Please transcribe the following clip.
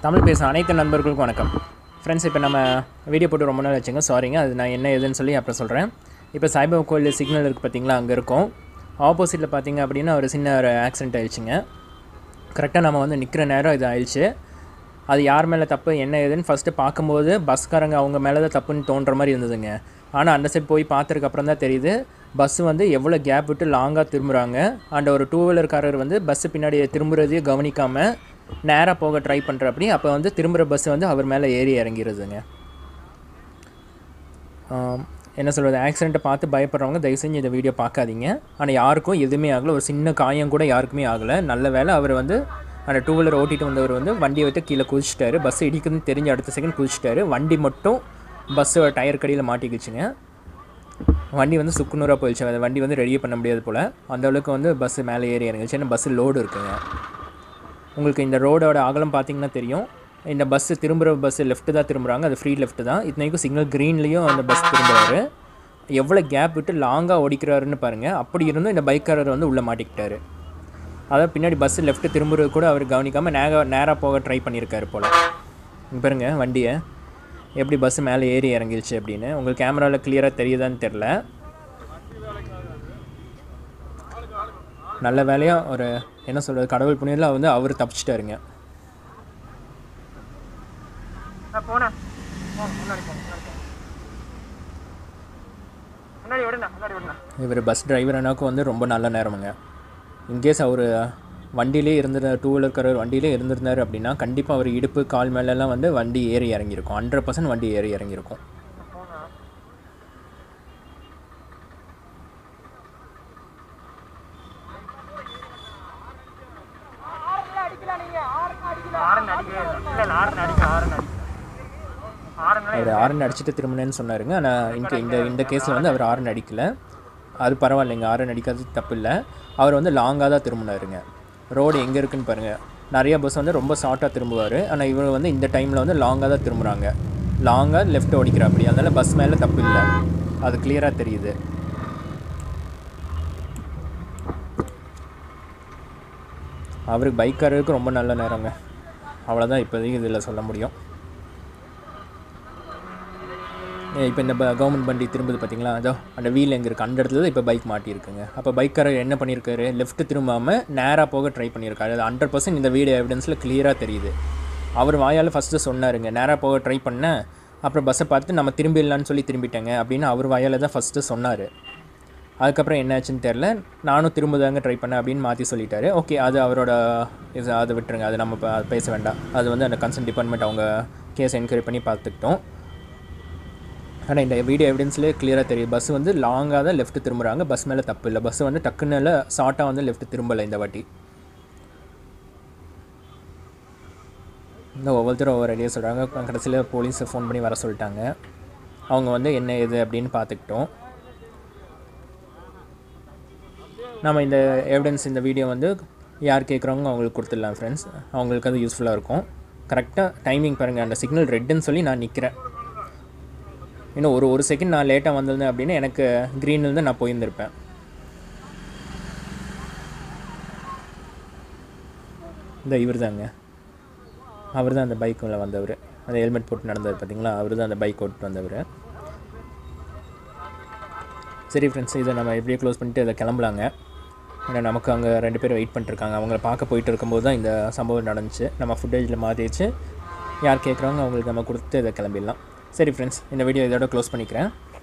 தமிழ் பேசுகிற அனைத்து நண்பர்களுக்கும் வணக்கம் ஃப்ரெண்ட்ஸ் இப்போ நம்ம வீடியோ போட்டு ரொம்ப நாள் வச்சுங்க சாரிங்க அது நான் என்ன ஏதுன்னு சொல்லி அப்புறம் சொல்கிறேன் இப்போ சாய்பாபா கோயில் சிக்னல் இருக்குது பார்த்தீங்களா அங்கே இருக்கும் ஆப்போசிட்டில் பார்த்தீங்க அப்படின்னா ஒரு சின்ன ஒரு ஆக்சிடென்ட் ஆயிடுச்சுங்க கரெக்டாக நம்ம வந்து நிற்கிற நேரம் இது ஆயிடுச்சு அது யார் மேலே தப்பு என்ன ஏதுன்னு ஃபஸ்ட்டு பார்க்கும்போது பஸ்காரங்க அவங்க மேலே தான் தப்புன்னு தோன்ற மாதிரி இருந்ததுங்க ஆனால் அந்த சைட் போய் பார்த்ததுக்கு அப்புறம் தான் தெரியுது பஸ் வந்து எவ்வளோ கேப் விட்டு லாங்காக திரும்புகிறாங்க அண்ட் ஒரு டூ வீலர்காரர் வந்து பஸ்ஸு பின்னாடி திரும்புறதையும் கவனிக்காமல் நேராக போக ட்ரை பண்ணுறப்படி அப்போ வந்து திரும்புகிற பஸ் வந்து அவர் மேலே ஏறி இறங்கிடுதுங்க ஆம், என்ன சொல்கிறது ஆக்சிடெண்ட்டை பார்த்து பயப்படுறவங்க தயவு செஞ்சு இந்த வீடியோ பார்க்காதீங்க ஆனால் யாருக்கும் எதுவுமே ஆகலை ஒரு சின்ன காயம் கூட யாருக்குமே ஆகலை நல்ல வேளை அவர் வந்து அந்த டூ வீலர் ஓட்டிட்டு வந்தவர் வந்து வண்டியை விட்டு கீழே குதிச்சிட்டாரு பஸ் இடிக்குதுன்னு தெரிஞ்ச அடுத்த செகண்ட் குதிச்சிட்டாரு வண்டி மட்டும் பஸ்ஸு டயர் கடியில் மாட்டிக்கிச்சுங்க வண்டி வந்து சுக்குநூறாக போயிடுச்சு அந்த வண்டி வந்து ரெடியே பண்ண முடியாது போல் அந்த அளவுக்கு வந்து பஸ்ஸு மேலே ஏறி இறங்குச்சு ஏன்னா பஸ்ஸு லோடு இருக்குங்க உங்களுக்கு இந்த ரோடோட அகலம் பார்த்தீங்கன்னா தெரியும் இந்த பஸ்ஸு திரும்புகிற பஸ்ஸு லெஃப்ட்டு தான் திரும்புகிறாங்க அது ஃப்ரீ லெஃப்ட் தான் இத்தனைக்கும் சிக்னல் க்ரீன்லேயும் அந்த பஸ் திரும்புறாரு எவ்வளோ கேப் விட்டு லாங்காக ஓடிக்கிறாருன்னு பாருங்கள் அப்படி இருந்தும் இந்த பைக்காரர் வந்து உள்ளே மாட்டிக்கிட்டாரு அதாவது பின்னாடி பஸ்ஸு லெஃப்ட்டு திரும்புறது கூட அவர் கவனிக்காமல் நேராக நேராக போக ட்ரை பண்ணியிருக்காரு போல் இங்க பாருங்க வண்டியை எப்படி பஸ்ஸு மேலே ஏறி இறங்கிருச்சு அப்படின்னு உங்களுக்கு கேமராவில் கிளியராக தெரியுதான்னு தெரில நல்ல வேலையாக ஒரு என்ன சொல்கிறது கடவுள் புண்ணியத்தில் வந்து அவர் தப்பிச்சிட்டாருங்க நான் போனேன் போ, முன்னாடி போ, முன்னாடி போ. முன்னாடி விடுண்ணா முன்னாடி விடுண்ணா இவர் பஸ் டிரைவர்னாக்கும் வந்து ரொம்ப நல்ல நேரமுங்க இன்கேஸ் அவர் வண்டியிலே இருந்திருந்த டூ வீலர்காரர் வண்டியிலே இருந்திருந்தார் அப்படின்னா கண்டிப்பாக அவர் இடுப்பு கால் மேலெல்லாம் வந்து வண்டி ஏறி இறங்கியிருக்கும் ஹண்ட்ரட் பர்சன்ட் வண்டி ஏறி இறங்கியிருக்கும் போனேன் ஆரன் அடிக்க இல்லை இல்லை ஆரன் அடிக்க ஆரன் அடிக்க ஆரன் அவர் ஆரன் அடிச்சுட்டு திரும்பினேன்னு சொன்னாருங்க ஆனால் இங்கே இந்த இந்த கேஸில் வந்து அவர் ஆரன் அடிக்கலை அது பரவாயில்லைங்க ஆரன் அடிக்காதது தப்பு இல்லை அவர் வந்து லாங்காக தான் திரும்பினாருங்க ரோடு எங்கே இருக்குன்னு பாருங்கள் நிறைய பஸ் வந்து ரொம்ப ஷார்ட்டாக திரும்புவார் ஆனால் இவர் வந்து இந்த டைமில் வந்து லாங்காக தான் திரும்புகிறாங்க லாங்காக லெஃப்ட் ஓடிக்கிறாப்படி அதனால் பஸ் மேலே தப்பு இல்லை அது கிளியராக தெரியுது அவருக்கு பைக்காரருக்கு ரொம்ப நல்ல நேரங்க அவ்வளோதான் இப்போதைக்கு இதில் சொல்ல முடியும் இப்போ இந்த கவர்மெண்ட் வண்டி திரும்புது பார்த்தீங்களா அதோ அந்த வீல் எங்கே இருக்குது அந்த இடத்துல தான் இப்போ பைக் மாட்டியிருக்குங்க அப்போ பைக்காரர் என்ன பண்ணியிருக்காரு லெஃப்ட் திரும்பாமல் நேராக போக ட்ரை பண்ணியிருக்காரு அது ஹண்ட்ரட் பர்சன்ட் இந்த வீடியோ எவிடன்ஸில் கிளியராக தெரியுது அவர் வாயால் ஃபஸ்ட்டு சொன்னாருங்க நேராக போக ட்ரை பண்ணேன் அப்புறம் பஸ்ஸை பார்த்து நம்ம திரும்பிடலான்னு சொல்லி திரும்பிட்டேங்க அப்படின்னு அவர் வாயால் தான் ஃபஸ்ட்டு சொன்னார் அதுக்கப்புறம் என்னாச்சுன்னு தெரில நானும் திரும்பதாங்க ட்ரை பண்ணேன் அப்படின்னு மாற்றி சொல்லிட்டாரு ஓகே அது அவரோட இது அதை விட்டுருங்க அது நம்ம ப- பேச வேண்டாம் அது வந்து அந்த கன்சர்ன் டிபார்ட்மெண்ட் அவங்க கேஸ் என்கொயரி பண்ணி பார்த்துக்கிட்டோம் ஆனால் இந்த வீடியோ எவிடன்ஸ்லேயே கிளியராக தெரியுது பஸ் வந்து லாங்காக தான் லெஃப்ட் திரும்புகிறாங்க பஸ் மேலே தப்பு இல்லை பஸ் வந்து டக்குன்னு ஷார்ட்டாக வந்து லெஃப்ட் திரும்பலை இந்த வாட்டி இந்த ஒவ்வொருத்தரும் ஒவ்வொரு ஐடியா சொல்கிறாங்க கடைசியில் போலீஸை ஃபோன் பண்ணி வர சொல்லிட்டாங்க அவங்க வந்து என்ன ஏது அப்படின்னு பார்த்துக்கிட்டோம் நம்ம இந்த எவிடன்ஸ் இந்த வீடியோ வந்து யார் கேட்குறாங்க அவங்களுக்கு கொடுத்துடலாம் ஃப்ரெண்ட்ஸ் அவங்களுக்கு அது யூஸ்ஃபுல்லாக இருக்கும் கரெக்டாக டைமிங் பாருங்கள் அந்த சிக்னல் ரெட்டுன்னு சொல்லி நான் நிற்கிறேன் இன்னும் ஒரு ஒரு செகண்ட் நான் லேட்டாக வந்திருந்தேன் அப்படின்னா எனக்கு க்ரீன்லேருந்து நான் போயிருந்திருப்பேன் இந்த இவர் தாங்க அவர் தான் அந்த பைக்கில் வந்தவர் அந்த ஹெல்மெட் போட்டு நடந்தவர் பார்த்தீங்களா அவர் தான் அந்த பைக் ஓட்டு வந்தவர் சரி ஃப்ரெண்ட்ஸ் இதை நம்ம எப்படியே க்ளோஸ் பண்ணிட்டு இதை கிளம்பலாங்க ஏன்னா நமக்கு அங்கே ரெண்டு பேரும் வெயிட் பண்ணிட்டுருக்காங்க அவங்கள பார்க்க போயிட்டு இருக்கும்போது தான் இந்த சம்பவம் நடந்துச்சு நம்ம ஃபுட்டேஜில் மாற்றிச்சு யார் கேட்குறாங்க அவங்களுக்கு நம்ம கொடுத்து இதை கிளம்பிடலாம் சரி ஃப்ரெண்ட்ஸ் இந்த வீடியோ இதோட க்ளோஸ் பண்ணிக்கிறேன்